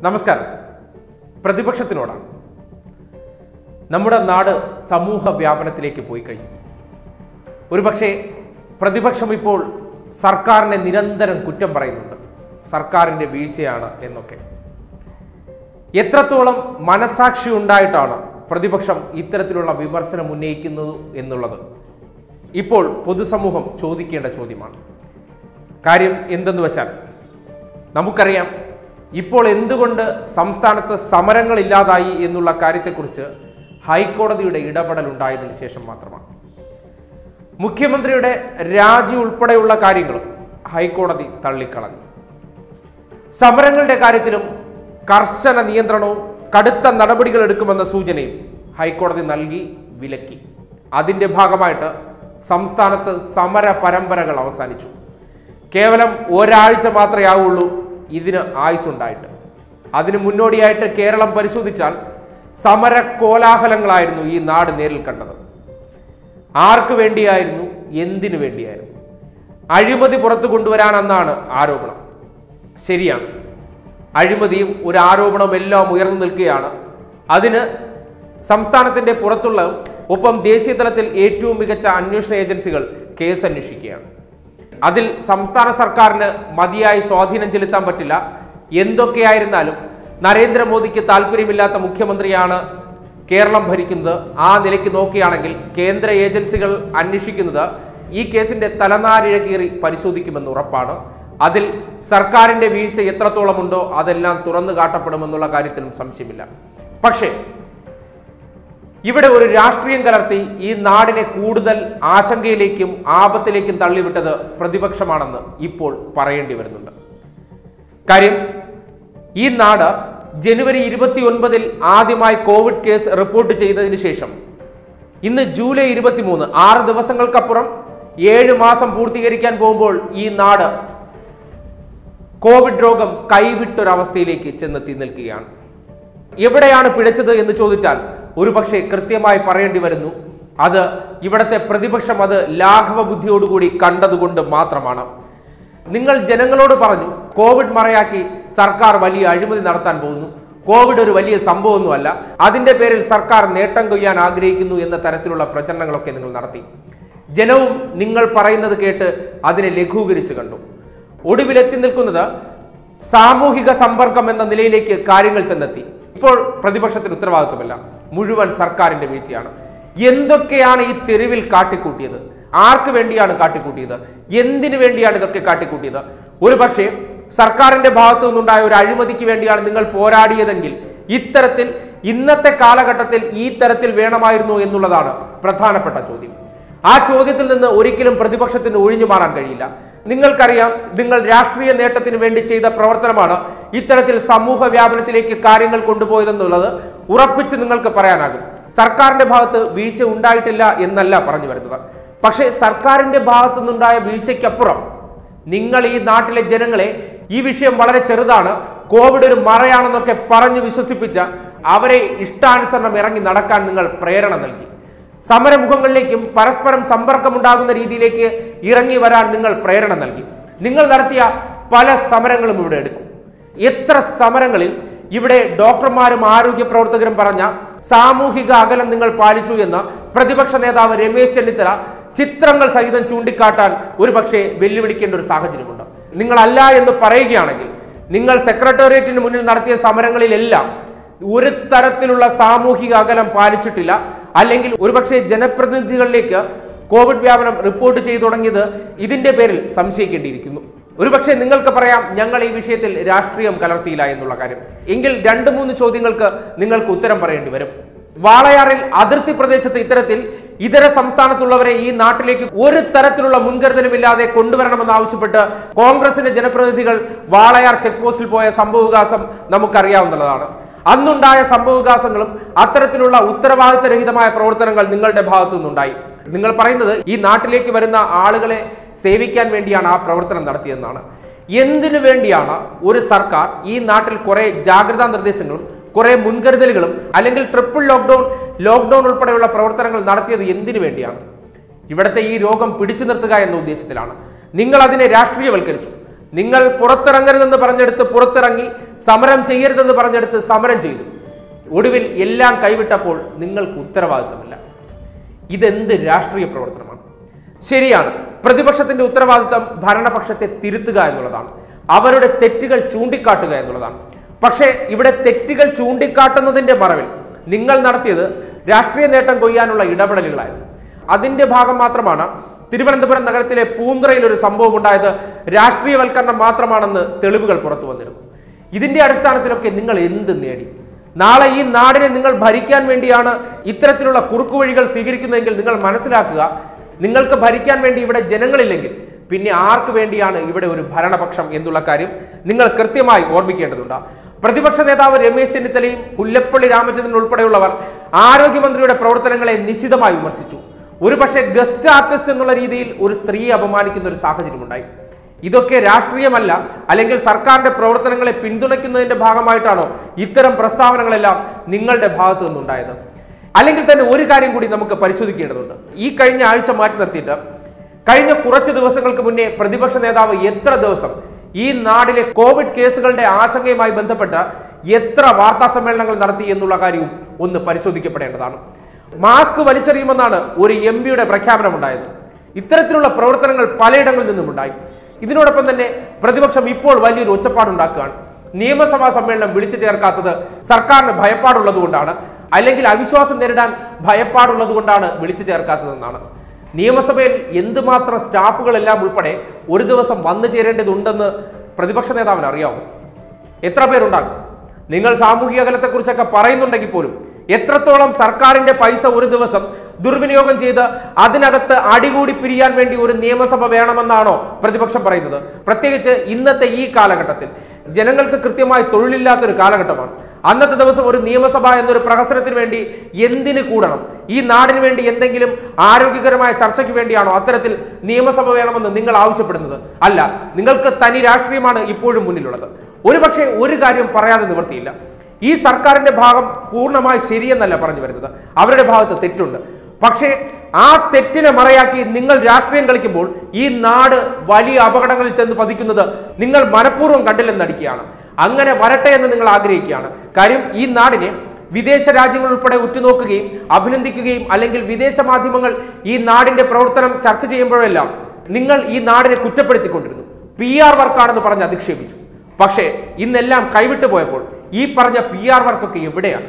നമസ്കാരം പ്രതിപക്ഷത്തിനോടാണ് നമ്മുടെ നാട് സമൂഹ വ്യാപനത്തിലേക്ക് പോയി കഴിഞ്ഞു ഒരുപക്ഷെ പ്രതിപക്ഷം ഇപ്പോൾ സർക്കാരിനെ നിരന്തരം കുറ്റം പറയുന്നുണ്ട് സർക്കാരിൻ്റെ വീഴ്ചയാണ് എന്നൊക്കെ എത്രത്തോളം മനസാക്ഷി ഉണ്ടായിട്ടാണ് പ്രതിപക്ഷം ഇത്തരത്തിലുള്ള വിമർശനം ഉന്നയിക്കുന്നത് എന്നുള്ളത് ഇപ്പോൾ പൊതുസമൂഹം ചോദിക്കേണ്ട ചോദ്യമാണ് കാര്യം എന്തെന്ന് വെച്ചാൽ നമുക്കറിയാം ഇപ്പോൾ എന്തുകൊണ്ട് സംസ്ഥാനത്ത് സമരങ്ങൾ ഇല്ലാതായി എന്നുള്ള കാര്യത്തെക്കുറിച്ച് ഹൈക്കോടതിയുടെ ഇടപെടൽ ഉണ്ടായതിനു ശേഷം മാത്രമാണ് മുഖ്യമന്ത്രിയുടെ രാജി ഉൾപ്പെടെയുള്ള കാര്യങ്ങളും ഹൈക്കോടതി തള്ളിക്കളഞ്ഞു സമരങ്ങളുടെ കാര്യത്തിലും കർശന നിയന്ത്രണവും കടുത്ത നടപടികൾ എടുക്കുമെന്ന സൂചനയും ഹൈക്കോടതി നൽകി വിലക്കി അതിന്റെ ഭാഗമായിട്ട് സംസ്ഥാനത്ത് സമര പരമ്പരകൾ അവസാനിച്ചു കേവലം ഒരാഴ്ച മാത്രമേ ആവുള്ളൂ ഇതിന് ആയുസുണ്ടായിട്ട് അതിന് മുന്നോടിയായിട്ട് കേരളം പരിശോധിച്ചാൽ സമര കോലാഹലങ്ങളായിരുന്നു ഈ നാട് നേരിൽ കണ്ടത് ആർക്ക് വേണ്ടിയായിരുന്നു എന്തിനു വേണ്ടിയായിരുന്നു അഴിമതി പുറത്തു കൊണ്ടുവരാനെന്നാണ് ആരോപണം ശരിയാണ് അഴിമതിയും ഒരു ആരോപണവും എല്ലാം ഉയർന്നു നിൽക്കുകയാണ് അതിന് സംസ്ഥാനത്തിന്റെ പുറത്തുള്ള ഒപ്പം ദേശീയ തലത്തിൽ ഏറ്റവും മികച്ച അന്വേഷണ ഏജൻസികൾ കേസ് അന്വേഷിക്കുകയാണ് അതിൽ സംസ്ഥാന സർക്കാരിന് മതിയായി സ്വാധീനം ചെലുത്താൻ പറ്റില്ല എന്തൊക്കെയായിരുന്നാലും നരേന്ദ്രമോദിക്ക് താല്പര്യമില്ലാത്ത മുഖ്യമന്ത്രിയാണ് കേരളം ഭരിക്കുന്നത് ആ നിലയ്ക്ക് നോക്കുകയാണെങ്കിൽ കേന്ദ്ര ഏജൻസികൾ അന്വേഷിക്കുന്നത് ഈ കേസിന്റെ തലനാരിഴ കീറി പരിശോധിക്കുമെന്ന് ഉറപ്പാണ് അതിൽ സർക്കാരിന്റെ വീഴ്ച എത്രത്തോളമുണ്ടോ അതെല്ലാം തുറന്നു കാട്ടപ്പെടുമെന്നുള്ള കാര്യത്തിലും സംശയമില്ല പക്ഷേ ഇവിടെ ഒരു രാഷ്ട്രീയം കലർത്തി ഈ നാടിനെ കൂടുതൽ ആശങ്കയിലേക്കും ആപത്തിലേക്കും തള്ളിവിട്ടത് പ്രതിപക്ഷമാണെന്ന് ഇപ്പോൾ പറയേണ്ടി വരുന്നുണ്ട് കാര്യം ഈ നാട് ജനുവരി ഇരുപത്തി ഒൻപതിൽ ആദ്യമായി കോവിഡ് കേസ് റിപ്പോർട്ട് ചെയ്തതിന് ശേഷം ഇന്ന് ജൂലൈ ഇരുപത്തിമൂന്ന് ആറ് ദിവസങ്ങൾക്കപ്പുറം ഏഴ് മാസം പൂർത്തീകരിക്കാൻ പോകുമ്പോൾ ഈ നാട് കോവിഡ് രോഗം കൈവിട്ടൊരവസ്ഥയിലേക്ക് ചെന്നെത്തി നിൽക്കുകയാണ് എവിടെയാണ് പിഴച്ചത് എന്ന് ചോദിച്ചാൽ ഒരുപക്ഷെ കൃത്യമായി പറയേണ്ടി വരുന്നു അത് ഇവിടത്തെ പ്രതിപക്ഷം അത് ലാഘവ ബുദ്ധിയോടുകൂടി കണ്ടതുകൊണ്ട് മാത്രമാണ് നിങ്ങൾ ജനങ്ങളോട് പറഞ്ഞു കോവിഡ് മറയാക്കി സർക്കാർ വലിയ അഴിമതി നടത്താൻ പോകുന്നു കോവിഡ് ഒരു വലിയ സംഭവമൊന്നുമല്ല അതിന്റെ പേരിൽ സർക്കാർ നേട്ടം കൊയ്യാൻ ആഗ്രഹിക്കുന്നു എന്ന തരത്തിലുള്ള പ്രചരണങ്ങളൊക്കെ നിങ്ങൾ നടത്തി ജനവും നിങ്ങൾ പറയുന്നത് കേട്ട് അതിനെ ലഘൂകരിച്ച് കണ്ടു ഒടുവിലെത്തി നിൽക്കുന്നത് സാമൂഹിക സമ്പർക്കം എന്ന നിലയിലേക്ക് കാര്യങ്ങൾ ചെന്നെത്തി ഇപ്പോൾ പ്രതിപക്ഷത്തിന് ഉത്തരവാദിത്വമില്ല മുഴുവൻ സർക്കാരിന്റെ വീഴ്ചയാണ് എന്തൊക്കെയാണ് ഈ തെരുവിൽ കാട്ടിക്കൂട്ടിയത് ആർക്ക് വേണ്ടിയാണ് കാട്ടിക്കൂട്ടിയത് എന്തിനു വേണ്ടിയാണ് ഇതൊക്കെ കാട്ടിക്കൂട്ടിയത് ഒരു പക്ഷേ സർക്കാരിന്റെ ഭാഗത്തു നിന്നുണ്ടായ ഒരു അഴിമതിക്ക് വേണ്ടിയാണ് നിങ്ങൾ പോരാടിയതെങ്കിൽ ഇത്തരത്തിൽ ഇന്നത്തെ കാലഘട്ടത്തിൽ ഈ തരത്തിൽ വേണമായിരുന്നു എന്നുള്ളതാണ് പ്രധാനപ്പെട്ട ചോദ്യം ആ ചോദ്യത്തിൽ നിന്ന് ഒരിക്കലും പ്രതിപക്ഷത്തിന് ഒഴിഞ്ഞു മാറാൻ കഴിയില്ല നിങ്ങൾക്കറിയാം നിങ്ങൾ രാഷ്ട്രീയ നേട്ടത്തിന് വേണ്ടി ചെയ്ത പ്രവർത്തനമാണ് ഇത്തരത്തിൽ സമൂഹ വ്യാപനത്തിലേക്ക് കാര്യങ്ങൾ കൊണ്ടുപോയതെന്നുള്ളത് ഉറപ്പിച്ച് നിങ്ങൾക്ക് പറയാനാകും സർക്കാരിന്റെ ഭാഗത്ത് വീഴ്ച ഉണ്ടായിട്ടില്ല എന്നല്ല പറഞ്ഞു വരുന്നത് പക്ഷേ സർക്കാരിന്റെ ഭാഗത്തു നിന്നുണ്ടായ വീഴ്ചയ്ക്കപ്പുറം നിങ്ങൾ ഈ നാട്ടിലെ ജനങ്ങളെ ഈ വിഷയം വളരെ ചെറുതാണ് കോവിഡ് ഒരു മറയാണെന്നൊക്കെ പറഞ്ഞു വിശ്വസിപ്പിച്ച അവരെ ഇഷ്ടാനുസരണം ഇറങ്ങി നടക്കാൻ നിങ്ങൾ പ്രേരണ നൽകി സമരമുഖങ്ങളിലേക്കും പരസ്പരം സമ്പർക്കമുണ്ടാകുന്ന രീതിയിലേക്ക് ഇറങ്ങി വരാൻ നിങ്ങൾ പ്രേരണ നൽകി നിങ്ങൾ നടത്തിയ പല സമരങ്ങളും ഇവിടെ എടുക്കും എത്ര സമരങ്ങളിൽ ഇവിടെ ഡോക്ടർമാരും ആരോഗ്യ പ്രവർത്തകരും പറഞ്ഞ സാമൂഹിക അകലം നിങ്ങൾ പാലിച്ചു എന്ന് പ്രതിപക്ഷ നേതാവ് രമേശ് ചെന്നിത്തല ചിത്രങ്ങൾ സഹിതം ചൂണ്ടിക്കാട്ടാൻ ഒരു പക്ഷേ വെല്ലുവിളിക്കേണ്ട ഒരു സാഹചര്യമുണ്ട് നിങ്ങളല്ല എന്ന് പറയുകയാണെങ്കിൽ നിങ്ങൾ സെക്രട്ടേറിയറ്റിന് മുന്നിൽ നടത്തിയ സമരങ്ങളിലെല്ലാം ഒരു തരത്തിലുള്ള സാമൂഹിക അകലം പാലിച്ചിട്ടില്ല അല്ലെങ്കിൽ ഒരുപക്ഷെ ജനപ്രതിനിധികളിലേക്ക് കോവിഡ് വ്യാപനം റിപ്പോർട്ട് ചെയ്തു തുടങ്ങിയത് ഇതിന്റെ പേരിൽ സംശയിക്കേണ്ടിയിരിക്കുന്നു ഒരുപക്ഷെ നിങ്ങൾക്ക് പറയാം ഞങ്ങൾ ഈ വിഷയത്തിൽ രാഷ്ട്രീയം കലർത്തിയില്ല എന്നുള്ള കാര്യം എങ്കിൽ രണ്ട് മൂന്ന് ചോദ്യങ്ങൾക്ക് നിങ്ങൾക്ക് ഉത്തരം പറയേണ്ടി വരും വാളയാറിൽ അതിർത്തി പ്രദേശത്ത് ഇത്തരത്തിൽ ഇതര സംസ്ഥാനത്തുള്ളവരെ ഈ നാട്ടിലേക്ക് ഒരു തരത്തിലുള്ള മുൻകരുതലുമില്ലാതെ കൊണ്ടുവരണമെന്ന് ആവശ്യപ്പെട്ട് കോൺഗ്രസിന്റെ ജനപ്രതിനിധികൾ വാളയാർ ചെക്ക് പോസ്റ്റിൽ പോയ സംഭവവികാസം നമുക്കറിയാവുന്നതാണ് അന്നുണ്ടായ സംഭവവികാസങ്ങളും അത്തരത്തിലുള്ള ഉത്തരവാദിത്തരഹിതമായ പ്രവർത്തനങ്ങൾ നിങ്ങളുടെ ഭാഗത്തു നിന്നുണ്ടായി നിങ്ങൾ പറയുന്നത് ഈ നാട്ടിലേക്ക് വരുന്ന ആളുകളെ സേവിക്കാൻ വേണ്ടിയാണ് ആ പ്രവർത്തനം നടത്തിയെന്നാണ് എന്തിനു വേണ്ടിയാണ് ഒരു സർക്കാർ ഈ നാട്ടിൽ കുറെ ജാഗ്രതാ നിർദ്ദേശങ്ങളും കുറെ മുൻകരുതലുകളും അല്ലെങ്കിൽ ട്രിപ്പിൾ ലോക്ക്ഡൌൺ ലോക്ക്ഡൌൺ ഉൾപ്പെടെയുള്ള പ്രവർത്തനങ്ങൾ നടത്തിയത് എന്തിനു വേണ്ടിയാണ് ഇവിടുത്തെ ഈ രോഗം പിടിച്ചു നിർത്തുക എന്ന ഉദ്ദേശത്തിലാണ് നിങ്ങൾ അതിനെ രാഷ്ട്രീയവൽക്കരിച്ചു നിങ്ങൾ പുറത്തിറങ്ങരുതെന്ന് പറഞ്ഞെടുത്ത് പുറത്തിറങ്ങി സമരം ചെയ്യരുതെന്ന് പറഞ്ഞെടുത്ത് സമരം ചെയ്തു ഒടുവിൽ എല്ലാം കൈവിട്ടപ്പോൾ നിങ്ങൾക്ക് ഉത്തരവാദിത്തമില്ല ഇതെന്ത് രാഷ്ട്രീയ പ്രവർത്തനമാണ് ശരിയാണ് പ്രതിപക്ഷത്തിന്റെ ഉത്തരവാദിത്തം ഭരണപക്ഷത്തെ തിരുത്തുക എന്നുള്ളതാണ് അവരുടെ തെറ്റുകൾ ചൂണ്ടിക്കാട്ടുക എന്നുള്ളതാണ് പക്ഷേ ഇവിടെ തെറ്റുകൾ ചൂണ്ടിക്കാട്ടുന്നതിന്റെ മറവിൽ നിങ്ങൾ നടത്തിയത് രാഷ്ട്രീയ നേട്ടം കൊയ്യാനുള്ള ഇടപെടലുകളായിരുന്നു അതിന്റെ ഭാഗം മാത്രമാണ് തിരുവനന്തപുരം നഗരത്തിലെ പൂന്തറയിൽ ഒരു സംഭവം ഉണ്ടായത് രാഷ്ട്രീയവൽക്കരണം മാത്രമാണെന്ന് തെളിവുകൾ പുറത്തു വന്നിരുന്നു ഇതിന്റെ അടിസ്ഥാനത്തിലൊക്കെ നിങ്ങൾ എന്ത് നേടി നാളെ ഈ നാടിനെ നിങ്ങൾ ഭരിക്കാൻ വേണ്ടിയാണ് ഇത്തരത്തിലുള്ള കുറുക്കുവഴികൾ സ്വീകരിക്കുന്നതെങ്കിൽ നിങ്ങൾ മനസ്സിലാക്കുക നിങ്ങൾക്ക് ഭരിക്കാൻ വേണ്ടി ഇവിടെ ജനങ്ങളില്ലെങ്കിൽ പിന്നെ ആർക്ക് വേണ്ടിയാണ് ഇവിടെ ഒരു ഭരണപക്ഷം എന്നുള്ള കാര്യം നിങ്ങൾ കൃത്യമായി ഓർമ്മിക്കേണ്ടതുണ്ട് പ്രതിപക്ഷ നേതാവ് രമേശ് ചെന്നിത്തലയും മുല്ലപ്പള്ളി രാമചന്ദ്രൻ ഉൾപ്പെടെയുള്ളവർ ആരോഗ്യമന്ത്രിയുടെ പ്രവർത്തനങ്ങളെ നിശിതമായി വിമർശിച്ചു ഒരുപക്ഷെ ഗസ്റ്റ് ആർട്ടിസ്റ്റ് എന്നുള്ള രീതിയിൽ ഒരു സ്ത്രീയെ അപമാനിക്കുന്ന ഒരു സാഹചര്യമുണ്ടായി ഇതൊക്കെ രാഷ്ട്രീയമല്ല അല്ലെങ്കിൽ സർക്കാരിന്റെ പ്രവർത്തനങ്ങളെ പിന്തുണയ്ക്കുന്നതിന്റെ ഭാഗമായിട്ടാണോ ഇത്തരം പ്രസ്താവനകളെല്ലാം നിങ്ങളുടെ ഭാഗത്തു നിന്നുണ്ടായത് അല്ലെങ്കിൽ തന്നെ ഒരു കാര്യം കൂടി നമുക്ക് പരിശോധിക്കേണ്ടതുണ്ട് ഈ കഴിഞ്ഞ ആഴ്ച മാറ്റി നിർത്തിയിട്ട് കഴിഞ്ഞ കുറച്ച് ദിവസങ്ങൾക്ക് മുന്നേ പ്രതിപക്ഷ നേതാവ് എത്ര ദിവസം ഈ നാടിലെ കോവിഡ് കേസുകളുടെ ആശങ്കയുമായി ബന്ധപ്പെട്ട് എത്ര വാർത്താ സമ്മേളനങ്ങൾ നടത്തി എന്നുള്ള കാര്യവും ഒന്ന് പരിശോധിക്കപ്പെടേണ്ടതാണ് മാസ്ക് വലിച്ചെറിയുമെന്നാണ് ഒരു എം പിയുടെ പ്രഖ്യാപനമുണ്ടായത് ഇത്തരത്തിലുള്ള പ്രവർത്തനങ്ങൾ പലയിടങ്ങളിൽ നിന്നും ഉണ്ടായി ഇതിനോടൊപ്പം തന്നെ പ്രതിപക്ഷം ഇപ്പോൾ വലിയൊരു ഒച്ചപ്പാടുണ്ടാക്കുകയാണ് നിയമസഭാ സമ്മേളനം വിളിച്ചു ചേർക്കാത്തത് സർക്കാരിന് ഭയപ്പാടുള്ളത് കൊണ്ടാണ് അല്ലെങ്കിൽ അവിശ്വാസം നേരിടാൻ ഭയപ്പാടുള്ളത് കൊണ്ടാണ് വിളിച്ചു ചേർക്കാത്തതെന്നാണ് നിയമസഭയിൽ എന്തുമാത്രം സ്റ്റാഫുകളെല്ലാം ഉൾപ്പെടെ ഒരു ദിവസം വന്നു ചേരേണ്ടതുണ്ടെന്ന് പ്രതിപക്ഷ നേതാവിന് അറിയാമോ എത്ര പേരുണ്ടാകും നിങ്ങൾ സാമൂഹിക അകലത്തെക്കുറിച്ചൊക്കെ പറയുന്നുണ്ടെങ്കിൽ പോലും എത്രത്തോളം സർക്കാരിന്റെ പൈസ ഒരു ദിവസം ദുർവിനിയോഗം ചെയ്ത് അതിനകത്ത് അടികൂടി പിരിയാൻ വേണ്ടി ഒരു നിയമസഭ വേണമെന്നാണോ പ്രതിപക്ഷം പറയുന്നത് പ്രത്യേകിച്ച് ഇന്നത്തെ ഈ കാലഘട്ടത്തിൽ ജനങ്ങൾക്ക് കൃത്യമായി തൊഴിലില്ലാത്തൊരു കാലഘട്ടമാണ് അന്നത്തെ ദിവസം ഒരു നിയമസഭ എന്നൊരു പ്രഹസനത്തിന് വേണ്ടി എന്തിന് കൂടണം ഈ നാടിന് വേണ്ടി എന്തെങ്കിലും ആരോഗ്യകരമായ ചർച്ചയ്ക്ക് വേണ്ടിയാണോ അത്തരത്തിൽ നിയമസഭ വേണമെന്ന് നിങ്ങൾ ആവശ്യപ്പെടുന്നത് അല്ല നിങ്ങൾക്ക് തനി രാഷ്ട്രീയമാണ് ഇപ്പോഴും മുന്നിലുള്ളത് ഒരുപക്ഷെ ഒരു കാര്യം പറയാതെ നിവൃത്തിയില്ല ഈ സർക്കാരിന്റെ ഭാഗം പൂർണ്ണമായി ശരിയെന്നല്ല പറഞ്ഞു വരുന്നത് അവരുടെ ഭാഗത്ത് തെറ്റുണ്ട് പക്ഷേ ആ തെറ്റിനെ മറയാക്കി നിങ്ങൾ രാഷ്ട്രീയം കളിക്കുമ്പോൾ ഈ നാട് വലിയ അപകടങ്ങളിൽ ചെന്ന് പതിക്കുന്നത് നിങ്ങൾ മനഃപൂർവ്വം കണ്ടില്ലെന്ന് നടിക്കുകയാണ് അങ്ങനെ വരട്ടെ എന്ന് നിങ്ങൾ ആഗ്രഹിക്കുകയാണ് കാര്യം ഈ നാടിനെ വിദേശ രാജ്യങ്ങൾ ഉൾപ്പെടെ ഉറ്റുനോക്കുകയും അഭിനന്ദിക്കുകയും അല്ലെങ്കിൽ വിദേശ മാധ്യമങ്ങൾ ഈ നാടിന്റെ പ്രവർത്തനം ചർച്ച ചെയ്യുമ്പോഴെല്ലാം നിങ്ങൾ ഈ നാടിനെ കുറ്റപ്പെടുത്തിക്കൊണ്ടിരുന്നു പി ആർ വർക്കാണെന്ന് പറഞ്ഞ് അധിക്ഷേപിച്ചു പക്ഷേ ഇന്നെല്ലാം കൈവിട്ടു പോയപ്പോൾ ഈ പറഞ്ഞ പി ആർ വർക്കൊക്കെ എവിടെയാണ്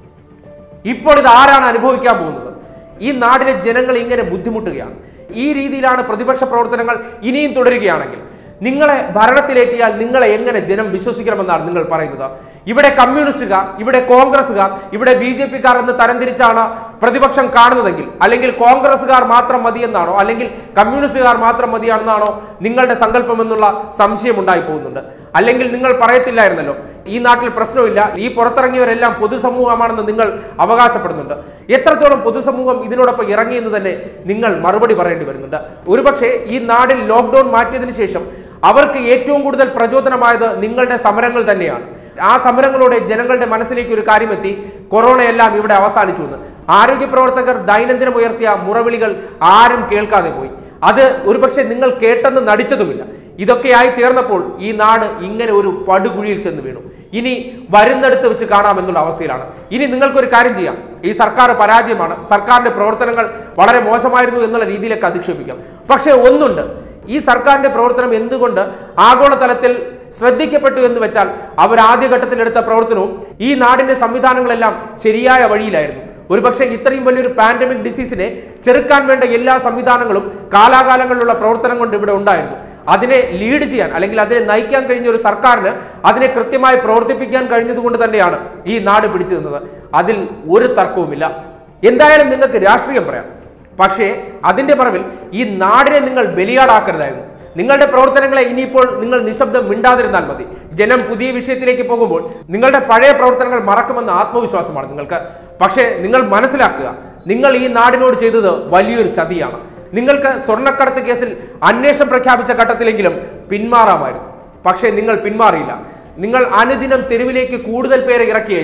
ഇപ്പോൾ ഇത് ആരാണ് അനുഭവിക്കാൻ പോകുന്നത് ഈ നാടിലെ ജനങ്ങൾ ഇങ്ങനെ ബുദ്ധിമുട്ടുകയാണ് ഈ രീതിയിലാണ് പ്രതിപക്ഷ പ്രവർത്തനങ്ങൾ ഇനിയും തുടരുകയാണെങ്കിൽ നിങ്ങളെ ഭരണത്തിലേറ്റിയാൽ നിങ്ങളെ എങ്ങനെ ജനം വിശ്വസിക്കണമെന്നാണ് നിങ്ങൾ പറയുന്നത് ഇവിടെ കമ്മ്യൂണിസ്റ്റുകാർ ഇവിടെ കോൺഗ്രസ്സുകാർ ഇവിടെ ബി ജെ പിക്കാർ എന്ന് തരംതിരിച്ചാണ് പ്രതിപക്ഷം കാണുന്നതെങ്കിൽ അല്ലെങ്കിൽ കോൺഗ്രസ്സുകാർ മാത്രം മതിയെന്നാണോ അല്ലെങ്കിൽ കമ്മ്യൂണിസ്റ്റുകാർ മാത്രം മതിയാണെന്നാണോ നിങ്ങളുടെ സങ്കല്പം എന്നുള്ള സംശയം ഉണ്ടായി പോകുന്നുണ്ട് അല്ലെങ്കിൽ നിങ്ങൾ പറയത്തില്ലായിരുന്നല്ലോ ഈ നാട്ടിൽ പ്രശ്നമില്ല ഈ പുറത്തിറങ്ങിയവരെല്ലാം പൊതുസമൂഹമാണെന്ന് നിങ്ങൾ അവകാശപ്പെടുന്നുണ്ട് എത്രത്തോളം പൊതുസമൂഹം ഇതിനോടൊപ്പം ഇറങ്ങിയെന്ന് തന്നെ നിങ്ങൾ മറുപടി പറയേണ്ടി വരുന്നുണ്ട് ഒരുപക്ഷെ ഈ നാടിൽ ലോക്ക്ഡൌൺ മാറ്റിയതിനു ശേഷം അവർക്ക് ഏറ്റവും കൂടുതൽ പ്രചോദനമായത് നിങ്ങളുടെ സമരങ്ങൾ തന്നെയാണ് ആ സമരങ്ങളോടെ ജനങ്ങളുടെ മനസ്സിലേക്ക് ഒരു കാര്യമെത്തി കൊറോണയെല്ലാം ഇവിടെ അവസാനിച്ചു എന്ന് ആരോഗ്യ പ്രവർത്തകർ ദൈനംദിനം ഉയർത്തിയ മുറവിളികൾ ആരും കേൾക്കാതെ പോയി അത് ഒരുപക്ഷെ നിങ്ങൾ കേട്ടെന്ന് നടിച്ചതുമില്ല ഇതൊക്കെയായി ചേർന്നപ്പോൾ ഈ നാട് ഇങ്ങനെ ഒരു പടുകുഴിയിൽ ചെന്ന് വീണു ഇനി വരുന്നിടത്ത് വെച്ച് കാണാമെന്നുള്ള അവസ്ഥയിലാണ് ഇനി നിങ്ങൾക്കൊരു കാര്യം ചെയ്യാം ഈ സർക്കാർ പരാജയമാണ് സർക്കാരിന്റെ പ്രവർത്തനങ്ങൾ വളരെ മോശമായിരുന്നു എന്നുള്ള രീതിയിലേക്ക് അധിക്ഷേപിക്കാം പക്ഷേ ഒന്നുണ്ട് ഈ സർക്കാരിന്റെ പ്രവർത്തനം എന്തുകൊണ്ട് ആഗോളതലത്തിൽ ശ്രദ്ധിക്കപ്പെട്ടു എന്ന് വെച്ചാൽ അവർ ആദ്യഘട്ടത്തിൽ എടുത്ത പ്രവർത്തനവും ഈ നാടിന്റെ സംവിധാനങ്ങളെല്ലാം ശരിയായ വഴിയിലായിരുന്നു ഒരുപക്ഷെ ഇത്രയും വലിയൊരു പാൻഡമിക് ഡിസീസിനെ ചെറുക്കാൻ വേണ്ട എല്ലാ സംവിധാനങ്ങളും കാലാകാലങ്ങളിലുള്ള പ്രവർത്തനം കൊണ്ട് ഇവിടെ ഉണ്ടായിരുന്നു അതിനെ ലീഡ് ചെയ്യാൻ അല്ലെങ്കിൽ അതിനെ നയിക്കാൻ കഴിഞ്ഞ ഒരു സർക്കാരിന് അതിനെ കൃത്യമായി പ്രവർത്തിപ്പിക്കാൻ കഴിഞ്ഞതുകൊണ്ട് തന്നെയാണ് ഈ നാട് പിടിച്ചു നിന്നത് അതിൽ ഒരു തർക്കവുമില്ല എന്തായാലും നിങ്ങൾക്ക് രാഷ്ട്രീയം പറയാം പക്ഷേ അതിന്റെ പറവിൽ ഈ നാടിനെ നിങ്ങൾ ബലിയാടാക്കരുതായിരുന്നു നിങ്ങളുടെ പ്രവർത്തനങ്ങളെ ഇനിയിപ്പോൾ നിങ്ങൾ നിശബ്ദം മിണ്ടാതിരുന്നാൽ മതി ജനം പുതിയ വിഷയത്തിലേക്ക് പോകുമ്പോൾ നിങ്ങളുടെ പഴയ പ്രവർത്തനങ്ങൾ മറക്കുമെന്ന ആത്മവിശ്വാസമാണ് നിങ്ങൾക്ക് പക്ഷേ നിങ്ങൾ മനസ്സിലാക്കുക നിങ്ങൾ ഈ നാടിനോട് ചെയ്തത് വലിയൊരു ചതിയാണ് നിങ്ങൾക്ക് സ്വർണ്ണക്കടത്ത് കേസിൽ അന്വേഷണം പ്രഖ്യാപിച്ച ഘട്ടത്തിലെങ്കിലും പിന്മാറാമായിരുന്നു പക്ഷേ നിങ്ങൾ പിന്മാറിയില്ല നിങ്ങൾ അനുദിനം തെരുവിലേക്ക് കൂടുതൽ പേരെ ഇറക്കി അയച്ചു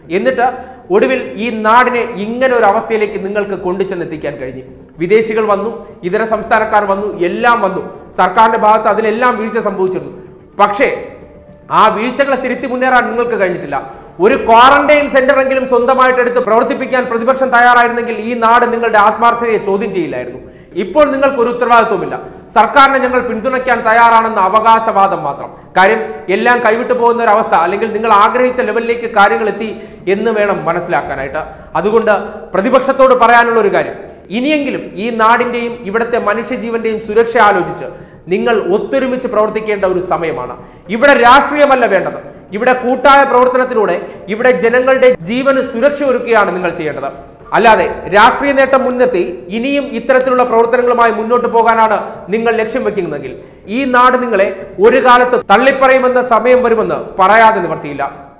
എന്നിട്ട് ഒടുവിൽ ഈ നാടിനെ ഇങ്ങനെ ഒരു അവസ്ഥയിലേക്ക് നിങ്ങൾക്ക് കൊണ്ടുചെന്നെത്തിക്കാൻ കഴിഞ്ഞു വിദേശികൾ വന്നു ഇതര സംസ്ഥാനക്കാർ വന്നു എല്ലാം വന്നു സർക്കാരിന്റെ ഭാഗത്ത് അതിലെല്ലാം വീഴ്ച സംഭവിച്ചിരുന്നു പക്ഷേ ആ വീഴ്ചകളെ തിരുത്തി മുന്നേറാൻ നിങ്ങൾക്ക് കഴിഞ്ഞിട്ടില്ല ഒരു ക്വാറന്റൈൻ സെന്റർ എങ്കിലും സ്വന്തമായിട്ട് എടുത്ത് പ്രവർത്തിപ്പിക്കാൻ പ്രതിപക്ഷം തയ്യാറായിരുന്നെങ്കിൽ ഈ നാട് നിങ്ങളുടെ ആത്മാർത്ഥതയെ ചോദ്യം ചെയ്യില്ലായിരുന്നു ഇപ്പോൾ നിങ്ങൾക്ക് ഒരു ഉത്തരവാദിത്വമില്ല സർക്കാരിനെ ഞങ്ങൾ പിന്തുണയ്ക്കാൻ തയ്യാറാണെന്ന അവകാശവാദം മാത്രം കാര്യം എല്ലാം കൈവിട്ടു പോകുന്ന ഒരു അവസ്ഥ അല്ലെങ്കിൽ നിങ്ങൾ ആഗ്രഹിച്ച ലെവലിലേക്ക് കാര്യങ്ങൾ എത്തി എന്ന് വേണം മനസ്സിലാക്കാനായിട്ട് അതുകൊണ്ട് പ്രതിപക്ഷത്തോട് പറയാനുള്ള ഒരു കാര്യം ഇനിയെങ്കിലും ഈ നാടിന്റെയും ഇവിടുത്തെ മനുഷ്യജീവന്റെയും സുരക്ഷ ആലോചിച്ച് നിങ്ങൾ ഒത്തൊരുമിച്ച് പ്രവർത്തിക്കേണ്ട ഒരു സമയമാണ് ഇവിടെ രാഷ്ട്രീയമല്ല വേണ്ടത് ഇവിടെ കൂട്ടായ പ്രവർത്തനത്തിലൂടെ ഇവിടെ ജനങ്ങളുടെ ജീവന് സുരക്ഷ ഒരുക്കുകയാണ് നിങ്ങൾ ചെയ്യേണ്ടത് അല്ലാതെ രാഷ്ട്രീയ നേട്ടം മുൻനിർത്തി ഇനിയും ഇത്തരത്തിലുള്ള പ്രവർത്തനങ്ങളുമായി മുന്നോട്ട് പോകാനാണ് നിങ്ങൾ ലക്ഷ്യം വെക്കുന്നതെങ്കിൽ ഈ നാട് നിങ്ങളെ ഒരു കാലത്ത് തള്ളിപ്പറയുമെന്ന സമയം വരുമെന്ന് പറയാതെ നിവർത്തിയില്ല